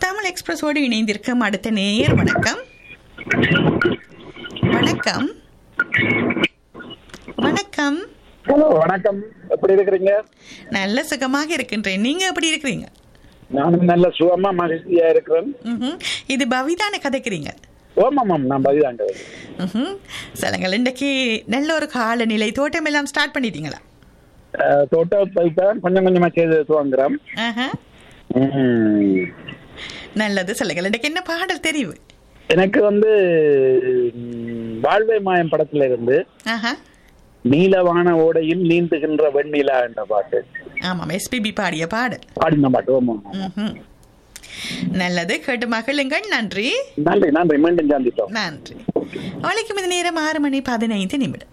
தமிழ் எக்ஸ்பிரஸோடு இணைந்திருக்கும் அடுத்த நேயர் வணக்கம் வணக்கம் வணக்கம் ஹலோ வணக்கம் எப்படி இருக்கிறீங்க நல்ல சுகமாக இருக்கின்றேன் நீங்க எப்படி இருக்கிறீங்க நானும் நல்ல சுகமா மகிழ்ச்சியா இருக்கிறேன் ம்ஹும். இது பவிதான கதைக்கிறீங்க ஓமாமாம் நான் பதிலாங்க ம்ஹும். சொல்லுங்கள் இன்றைக்கு நல்ல ஒரு காலநிலை தோட்டம் எல்லாம் ஸ்டார்ட் பண்ணிட்டீங்களா தோட்ட இப்பதான் கொஞ்சம் கொஞ்சமா செய்து துவங்குறோம் ஆஹா. ம். நல்லது சொல்லுங்கள் இன்றைக்கு என்ன பாடல் தெரிவு எனக்கு வந்து ம், வாழ்வை மாயம் படத்துல இருந்து ஆஹா நீலவான ஓடையில் நீந்துகின்ற வெண்ணிலா என்ற பாட்டு ஆமாம் எஸ்பிபி பாடிய பாடல் பாடின பாட்டு ஓமாம் ம்ஹும். நல்லது கேட்டு மகிழுங்கள் நன்றி நன்றி நன்றி மீண்டும் சந்தித்தோம் நன்றி அவளைக்கும் இது நேரம் ஆறு மணி பதினைந்து நிமிடம்